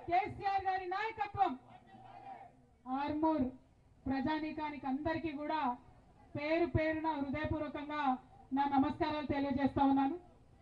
కేసీఆర్ గారి నాయకత్వం ఆర్మూర్ ప్రజానీకానికి అందరికీ కూడా పేరు పేరున హృదయపూర్వకంగా నా నమస్కారాలు తెలియజేస్తా ఉన్నాను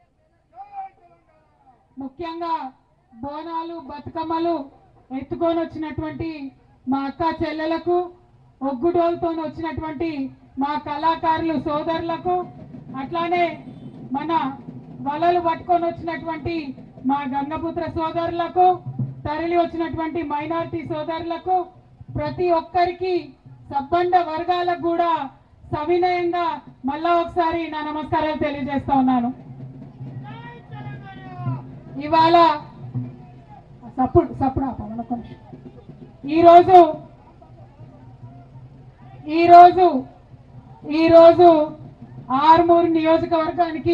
ముఖ్యంగా బోనాలు బతుకమ్మలు ఎత్తుకొని వచ్చినటువంటి మా అక్క చెల్లెలకు ఒగ్గుడోలతో వచ్చినటువంటి మా కళాకారులు సోదరులకు అట్లానే మన వలలు పట్టుకొని వచ్చినటువంటి మా గంగపుత్ర సోదరులకు తరలి వచ్చినటువంటి మైనారిటీ సోదరులకు ప్రతి ఒక్కరికి సబ్బండ వర్గాలకు కూడా సవినయంగా మళ్ళా ఒకసారి నా నమస్కారాలు తెలియజేస్తా ఉన్నాను ఇవాళ సప్పుడు సప్పుడు ఆపమని ఒక నిమిషం. ఈరోజు ఈరోజు ఈరోజు ఆర్మూర్ నియోజకవర్గానికి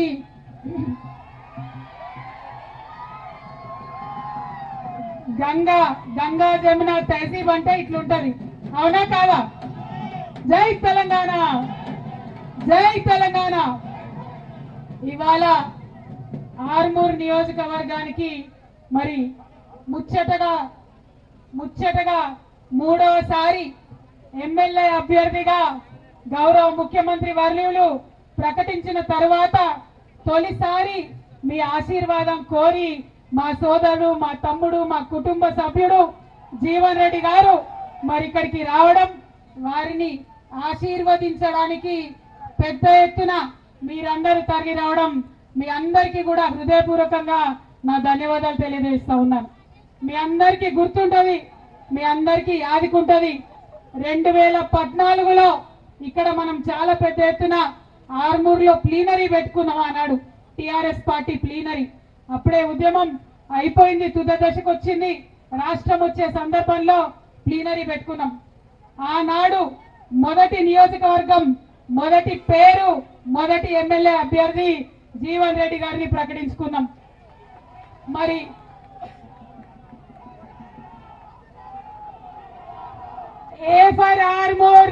గంగా గంగా జమున తహసీబ్ అంటే ఇట్లుంటది అవునా కాదా జై తెలంగాణ జై తెలంగాణ ఇవాళ ఆర్మూర్ నియోజకవర్గానికి మరి ముచ్చటగా ముచ్చటగా మూడవసారి ఎమ్మెల్యే అభ్యర్థిగా గౌరవ ముఖ్యమంత్రి వర్యులు ప్రకటించిన తరువాత తొలిసారి మీ ఆశీర్వాదం కోరి మా సోదరుడు మా తమ్ముడు మా కుటుంబ సభ్యుడు జీవన్ రెడ్డి గారు మరి ఇక్కడికి రావడం వారిని ఆశీర్వదించడానికి పెద్ద ఎత్తున మీరందరూ తరలి రావడం మీ అందరికీ కూడా హృదయపూర్వకంగా నా ధన్యవాదాలు తెలియజేస్తా ఉన్నాను మీ అందరికీ గుర్తుంటది మీ అందరికీ యాదికుంటది రెండు వేల పద్నాలుగులో ఇక్కడ మనం చాలా పెద్ద ఎత్తున ఆర్మూర్లో ప్లీనరీ పెట్టుకున్నాం అన్నాడు టిఆర్ఎస్ పార్టీ ప్లీనరీ అప్పుడే ఉద్యమం అయిపోయింది తుద దశకు వచ్చింది రాష్ట్రం వచ్చే సందర్భంలో ప్లీనరీ పెట్టుకున్నాం ఆనాడు మొదటి నియోజకవర్గం మొదటి పేరు మొదటి ఎమ్మెల్యే అభ్యర్థి జీవన్ రెడ్డి గారిని ప్రకటించుకున్నాం మరి A for Armoor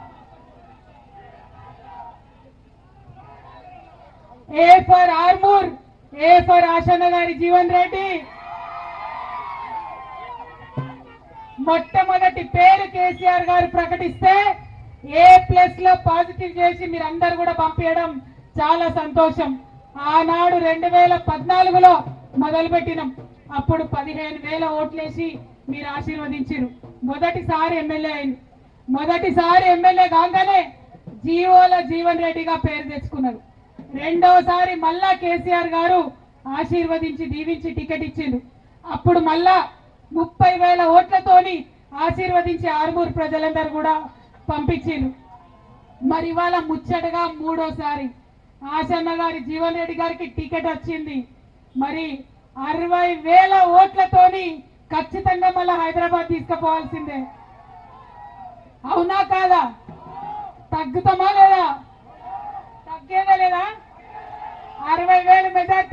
A for Armoor A for Ashanna గారి జీవన్ రెడ్డి మొట్టమొదటి పేరు కేసీఆర్ గారు ప్రకటిస్తే ఏ ప్లస్ లో పాజిటివ్ చేసి మీరు అందరు కూడా పంపించడం చాలా సంతోషం ఆనాడు రెండు వేల పద్నాలుగులో మొదలు పెట్టినాం అప్పుడు పదిహేను వేల ఓట్లేసి మీరు ఆశీర్వదించారు మొదటిసారి ఎమ్మెల్యే అయింది మొదటిసారి ఎమ్మెల్యే కాగానే జీవోల జీవన్ రెడ్డిగా పేరు తెచ్చుకున్నారు రెండోసారి మళ్ళా కేసీఆర్ గారు ఆశీర్వదించి దీవించి టికెట్ ఇచ్చిండు అప్పుడు మళ్ళా ముప్పై వేల ఓట్లతోని ఆశీర్వదించి ఆరుమూరు ప్రజలందరూ కూడా పంపించిండు మరి ఇవాళ ముచ్చటగా మూడోసారి ఆశన్న గారి జీవన్ రెడ్డి గారికి టికెట్ వచ్చింది మరి అరవై వేల ఓట్లతోని ఖచ్చితంగా మళ్ళా హైదరాబాద్ తీసుకుపోవాల్సిందే అవునా కాదా తగ్గుతామా లేదా తగ్గేదే లేదా అరవై వేలు మెజారిటీ